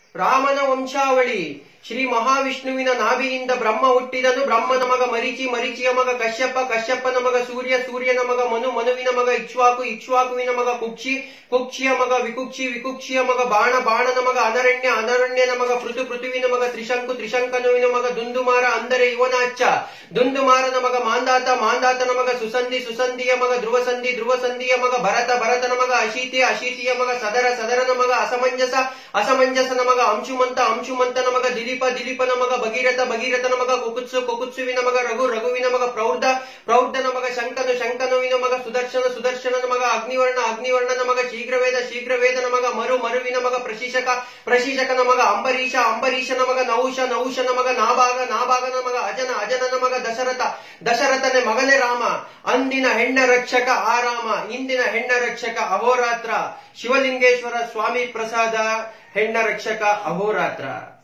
ರಾಮನ ವಂಶಾವಳಿ ಶ್ರೀ ಮಹಾವಿಷ್ಣುವಿನ ನಾಭಿಯಿಂದ ಬ್ರಹ್ಮ ಹುಟ್ಟಿದನು ಬ್ರಹ್ಮನ ಮಗ ಮರಿಚಿ ಮರಿಚಿಯ ಮಗ ಕಶ್ಯಪ ಕಶ್ಯಪನ ಮಗ ಸೂರ್ಯ ಸೂರ್ಯನ ಮಗ ಮನು ಮನುವಿನ ಮಗ ಇಕ್ಷ್ವಾಕು ಇಕ್ಷ್ವಾಕುವಿನ ಮಗ ಕುಕ್ಷಿ ಕುಕ್ಷಿಯ ಮಗ ವಿಕುಕ್ಷಿ ವಿಕುಕ್ಷಿಯ ಮಗ ಬಾಣ ಬಾಣನ ಮಗ ಅನರಣ್ಯ ಅನರಣ್ಯನ ಮಗ ಪೃಥು ಪೃಥುವಿನ ಮಗ ತ್ರಿಶಂಕು ತ್ರಿಶಂಕನುವಿನ ಮಗ ದುಂದುಮಾರ ಅಂದರೆ ಇವನ ಅಚ್ಚ ದುಂದುಮಾರನ ಮಗ ಮಾಂದಾತ ಮಾಂದಾತನ ಮಗ ಸುಸಂಧಿ ಸುಸಂಧಿಯ ಮಗ ಧ್ರುವಸಂಧಿ ಧ್ರುವಸಂಧಿಯ ಮಗ ಭರತ ಭರತನ ಮಗ ಅಶೀತಿ ಅಶೀತಿಯ ಮಗ ಸದರ ಸದರನ ಮಗ ಅಸಮಂಜಸ ಅಸಮಂಜಸನ ಮಗ ಅಂಶುಮಂತ ಅಂಶುಮಂತನ ಮಗ ದಿಲೀಪ ದಿಲೀಪನ ಮಗ ಭಗೀರಥ ಭಗೀರಥನ ಮಗ ಕುಕುತ್ಸು ಕುಕುತ್ಸುವಿನ ಮಗ ರಘು ರಘುವಿನ ಮಗ ಪ್ರೌಢ ಪ್ರೌಢನ ಮಗ ಶಂಕನು ಶಂಕನುವಿನ ಮಗ ಸುದರ್ಶನ ಸುದರ್ಶನನ ಮಗ ಅಗ್ನಿವರ್ಣ ಅಗ್ನಿವರ್ಣನ ಮಗ ಶೀಘ್ರವೇದ ಶೀಘ್ರವೇದನ ಮಗ ಮರು ಮರುವಿನ ಮಗ ಪ್ರಶಿಷಕ ಪ್ರಶಿಷಕನ ಮಗ ಅಂಬರೀಷ ಅಂಬರೀಷನ ಮಗ ನಹುಷ ನಹುಷನ ಮಗ ನಾಭಾಗ ನಾಭಾಗನ ಮಗ ಅಜನ ಅಜನನ ಮಗ ದಶರಥ ದಶರಥನ ಮಗನೇ ರಾಮ ಅಂದಿನ ಹೆಣ್ಣ ರಕ್ಷಕ ಆರಾಮ ಇಂದಿನ ಹೆಣ್ಣ ರಕ್ಷಕ ಅಹೋರಾತ್ರ ಶಿವಲಿಂಗೇಶ್ವರ ಸ್ವಾಮಿ ಪ್ರಸಾದ ಹೆಣ್ಣ ರಕ್ಷಕ ಅಹೋರಾತ್ರ